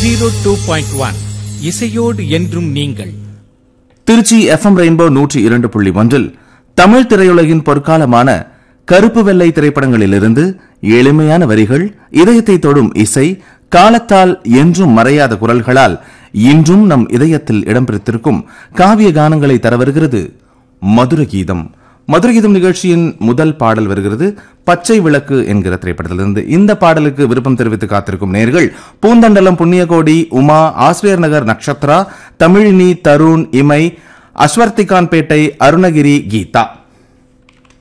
zero two point one இசையோடு என்றும் நீங்கள் திருச்சி எஃப்எம் ரெயின்போ நூற்றி இரண்டு புள்ளி ஒன்றில் தமிழ் திரையுலகின் பொற்காலமான கருப்பு வெள்ளை திரைப்படங்களிலிருந்து எளிமையான வரிகள் இதயத்தை தொடும் இசை காலத்தால் என்றும் மறையாத குரல்களால் இன்றும் நம் இதயத்தில் இடம் பிடித்திருக்கும் காவிய கானங்களை தர வருகிறது மதுர கீதம் மதுர கீதம் நிகழ்ச்சியின் முதல் பாடல் வருகிறது பச்சை விளக்கு என்கிற திரைப்படத்திலிருந்து இந்த பாடலுக்கு விருப்பம் தெரிவித்து காத்திருக்கும் நேர்கள் பூந்தண்டலம் புண்ணியகோடி உமா ஆசிரியர் நகர் நக்ஷத்ரா தமிழினி தருண் இமை அஸ்வர்த்திகான்பேட்டை அருணகிரி கீதா